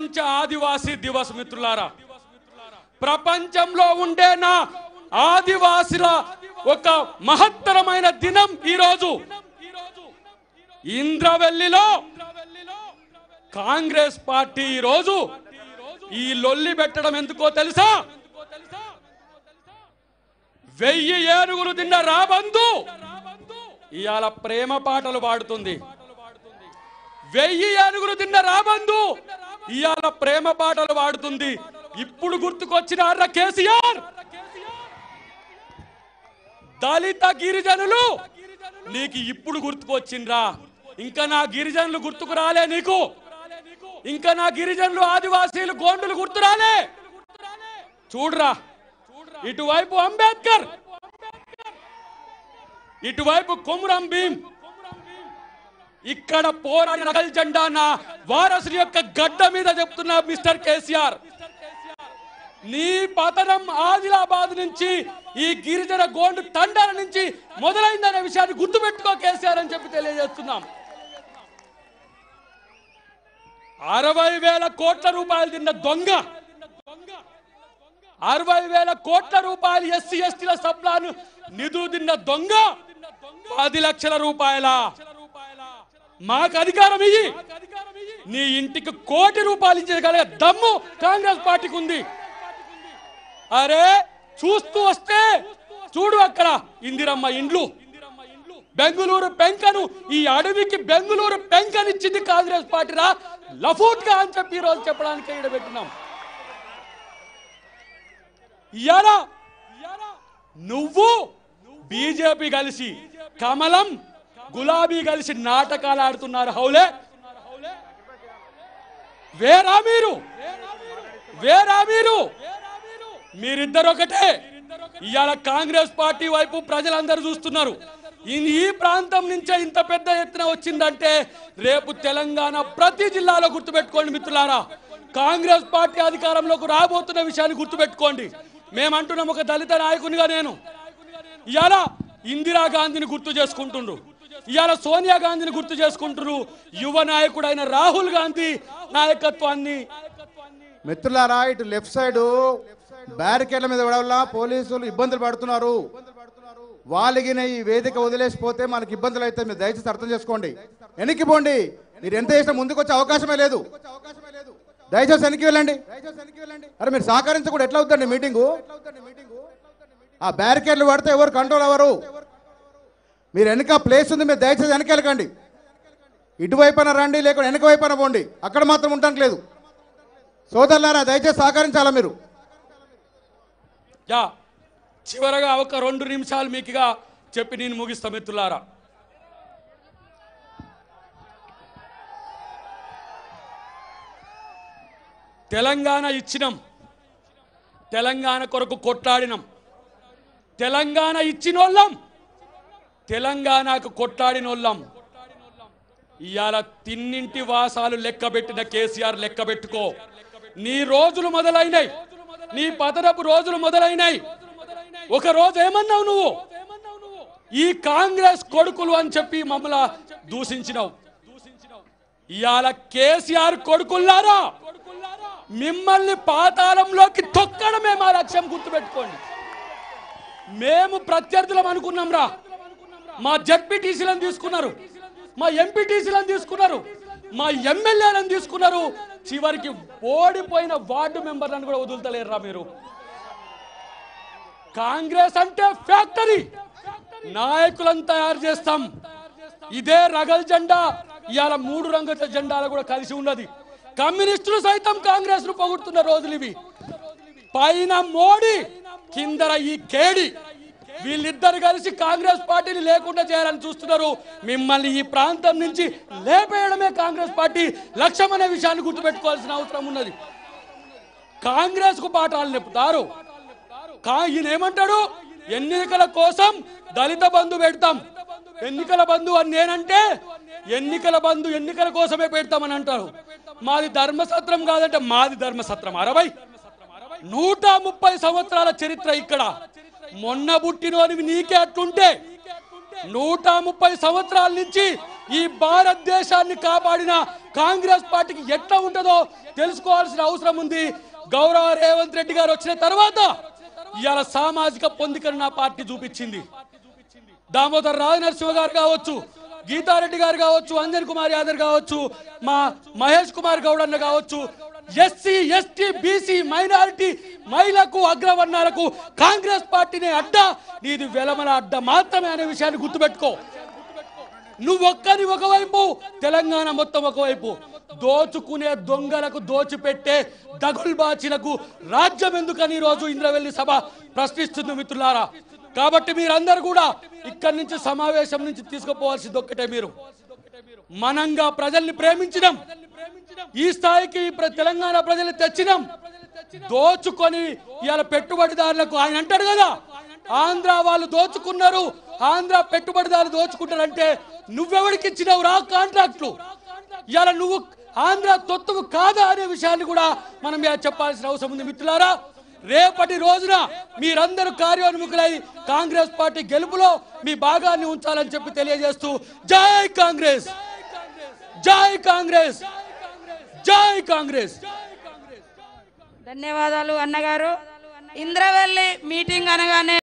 ప్రపంచ ఆదివాసీ దివస్ మిత్రులారా ప్రపంచంలో ఉండే నా ఆదివాసుల ఒక మహత్తరమైన దినం ఈరోజు ఇంద్రవెల్లిలో కాంగ్రెస్ పార్టీ ఈరోజు ఈ లొల్లి పెట్టడం ఎందుకో తెలుసా వెయ్యి ఏనుగులు తిన్న రాబందు ఇవాళ ప్రేమ పాటలు పాడుతుంది వెయ్యి ఏనుగులు తిన్న రాబందు ఇవాళ ప్రేమ పాటలు పాడుతుంది ఇప్పుడు గుర్తుకొచ్చిన అర్ర కేసీఆర్ దళిత గిరిజనులు నీకు ఇప్పుడు గుర్తుకొచ్చిండ్రా ఇంకా నా గిరిజనులు గుర్తుకు రాలే నీకు ఇంకా నా గిరిజనులు ఆదివాసీలు గోండులు గుర్తు రాలే చూడరా ఇటువైపు అంబేద్కర్ ఇటువైపు కొమురం భీం ఇక్కడ పోరాడిన నగల్ జెండా నా వారసుని యొక్క గడ్డ మీద చెప్తున్నా మిస్టర్ కేసీఆర్ నీ పతనం ఆదిలాబాద్ నుంచి ఈ గిరిజన గోండు తండాల నుంచి మొదలైందనే విషయాన్ని గుర్తుపెట్టుకో కేసీఆర్ అని చెప్పి తెలియజేస్తున్నాం అరవై వేల కోట్ల రూపాయలు తిన్న దొంగ అరవై వేల కోట్ల రూపాయలు ఎస్సీ ఎస్టీల సప్లాను నిధులు తిన్న దొంగ పది లక్షల రూపాయల మాకు అధికారం ఇయ్యి నీ ఇంటికి కోటి రూపాయలు ఇచ్చగలిగే దమ్ము కాంగ్రెస్ పార్టీకి ఉంది అరే చూస్తూ వస్తే చూడు అక్కడ ఇందిరమ్మ ఇండ్లు బెంగుళూరు పెంకను ఈ అడవికి బెంగుళూరు పెంకనిచ్చింది కాంగ్రెస్ పార్టీరా లఫూట్ గా అని చెప్పి ఈ రోజు చెప్పడానికి ఇక్కడ పెట్టినాం ఇయాల నువ్వు బీజేపీ కలిసి కమలం గులాబీ కలిసి నాటకాలు ఆడుతున్నారు హౌలే వేరా మీరు వేరా మీరు మీరిద్దరు ఒకటే ఇవాళ కాంగ్రెస్ పార్టీ వైపు ప్రజలందరూ చూస్తున్నారు ఈ- ఈ ప్రాంతం నుంచే ఇంత పెద్ద ఎత్తున వచ్చిందంటే రేపు తెలంగాణ ప్రతి జిల్లాలో గుర్తుపెట్టుకోండి మిత్రులారా కాంగ్రెస్ పార్టీ అధికారంలోకి రాబోతున్న విషయాన్ని గుర్తుపెట్టుకోండి మేమంటున్నాం ఒక దళిత నాయకునిగా నేను ఇవాళ ఇందిరాగాంధీని గుర్తు చేసుకుంటుండ్రు ఇవాళ సోనియా గాంధీని గుర్తు చేసుకుంటున్నారు యువ నాయకుడైన రాహుల్ గాంధీ నాయకత్వాన్ని మిత్రులారా ఇటు లెఫ్ట్ సైడ్ బ్యారికేడ్ల మీద వల్ల పోలీసులు ఇబ్బందులు పడుతున్నారు వాళ్ళకి ఈ వేదిక వదిలేసిపోతే మనకి ఇబ్బందులు అయితే మీరు దయచేసి అర్థం చేసుకోండి వెనక్కి పోండి మీరు ఎంత చేసినా ముందుకు వచ్చే అవకాశమే లేదు దయచేసి వెనక్కి వెళ్ళండి అరే మీరు సహకరించకుండా ఎట్లా అవుతుంది మీటింగు ఆ బ్యారికేడ్లు పడితే ఎవరు కంట్రోల్ అవ్వరు మీరు వెనక ప్లేస్ ఉంది మీరు దయచేసి వెనక్కి వెళ్ళకండి ఇటువైపున రండి లేకుంటే వెనక వైపున పోండి అక్కడ మాత్రం ఉండడానికి లేదు సోదరులారా దయచేసి సహకరించాలా మీరు యా చివరగా ఒక రెండు నిమిషాలు మీకుగా చెప్పి నేను ముగిస్తా మిత్రులారా తెలంగాణ ఇచ్చినాం తెలంగాణ కొరకు కొట్లాడినాం తెలంగాణ ఇచ్చినోళ్ళం తెలంగాణకు కొట్లాడినోళ్ళం ఇవాళ తిన్నింటి వాసాలు లెక్క పెట్టిన కేసీఆర్ లెక్క పెట్టుకో నీ రోజులు మొదలైనాయి నీ పతనపు రోజులు మొదలైనాయి ఒక రోజు ఏమన్నావు నువ్వు ఈ కాంగ్రెస్ కొడుకులు అని చెప్పి మమ్మల్ని దూషించినావు ఇవాళ కేసీఆర్ కొడుకుల్లారా మిమ్మల్ని పాతాళంలోకి తొక్కడమే మా లక్ష్యం గుర్తుపెట్టుకోండి మేము ప్రత్యర్థులం అనుకున్నాం రా మా జడ్పీటీసీలను తీసుకున్నారు మా ఎంపీటీసీలను తీసుకున్నారు మా ఎమ్మెల్యేలను తీసుకున్నారు చివరికి ఓడిపోయిన వార్డు మెంబర్లను కూడా వదులుతలేరురా మీరు కాంగ్రెస్ అంటే ఫ్యాక్టరీ నాయకులను తయారు చేస్తాం ఇదే రగల్ జెండా ఇవాళ మూడు రంగుల జెండాలు కూడా కలిసి ఉన్నది కమ్యూనిస్టులు సైతం కాంగ్రెస్ ను పొగుడుతున్న రోజులు ఇవి పైన మోడీ కిందర ఈ కేడి వీళ్ళిద్దరు కలిసి కాంగ్రెస్ పార్టీని లేకుండా చేయాలని చూస్తున్నారు మిమ్మల్ని ఈ ప్రాంతం నుంచి లేపేయడమే కాంగ్రెస్ పార్టీ లక్ష్యం అనే విషయాన్ని గుర్తుపెట్టుకోవాల్సిన అవసరం ఉన్నది కాంగ్రెస్ కు పాఠాలు నేర్పుతారు కా ఈయన ఏమంటాడు ఎన్నికల కోసం దళిత బంధు పెడతాం ఎన్నికల బంధు అని నేనంటే ఎన్నికల బంధు ఎన్నికల కోసమే పెడతామని అంటారు మాది ధర్మసత్రం కాదంటే మాది ధర్మసత్రం అరవై నూట ముప్పై సంవత్సరాల చరిత్ర ఇక్కడ మొన్న పుట్టినోనివి నీకే అట్లుంటే నూట ముప్పై సంవత్సరాల నుంచి ఈ భారతదేశాన్ని కాపాడిన కాంగ్రెస్ పార్టీకి ఎట్లా ఉంటుందో తెలుసుకోవాల్సిన అవసరం ఉంది గౌరవ రేవంత్ రెడ్డి గారు వచ్చిన తర్వాత ఇవాళ సామాజిక పొందికను నా పార్టీ చూపించింది దామోదర్ రాజ నరసింహ గారు కావచ్చు గీతారెడ్డి గారు కావచ్చు అంజన్ కుమార్ యాదవ్ కావచ్చు మా మహేష్ కుమార్ గౌడ్ అన్న కావచ్చు ఎస్సీ ఎస్టీ బీసీ మైనారిటీ మహిళకు అగ్రవర్ణాలకు కాంగ్రెస్ పార్టీనే అడ్డ నీది వెలమల అడ్డ మాత్రమే అనే విషయాన్ని గుర్తుపెట్టుకో నువ్వు ఒక్కని ఒకవైపు తెలంగాణ మొత్తం ఒకవైపు దోచుకునే దొంగలకు దోచిపెట్టే దగుల్బాచిలకు రాజ్యం ఎందుకని ఈ రోజు ఇంద్రవెల్లి సభ ప్రశ్నిస్తుంది మిత్రులారా కాబట్టి మీరందరూ కూడా ఇక్కడి నుంచి సమావేశం నుంచి తీసుకుపోవాల్సింది ఒక్కటే మీరు మనంగా ప్రజల్ని ప్రేమించడం ఈ స్థాయికి ప్ర- తెలంగాణ ప్రజలు తెచ్చినాం దోచుకొని ఇవాళ పెట్టుబడిదారులకు ఆయన అంటాడు కదా ఆంధ్ర వాళ్ళు దోచుకున్నారు ఆంధ్ర పెట్టుబడిదారులు దోచుకుంటారంటే నువ్వెవడికి ఇచ్చినావు రా కాంట్రాక్ట్లు ఇవాళ నువ్వు ఆంధ్ర తొత్తువు కాదా అనే విషయాన్ని కూడా మనం ఇవాళ చెప్పాల్సిన అవసరం ఉంది మిత్రులారా రేపటి రోజున మీరందరూ కార్యోన్ముఖులై కాంగ్రెస్ పార్టీ గెలుపులో మీ భాగాన్ని ఉంచాలని చెప్పి తెలియజేస్తూ జై కాంగ్రెస్ జై కాంగ్రెస్ జై కాంగ్రెస్ ధన్యవాదాలు అన్నగారు ఇంద్రవెల్లి మీటింగ్ అనగానే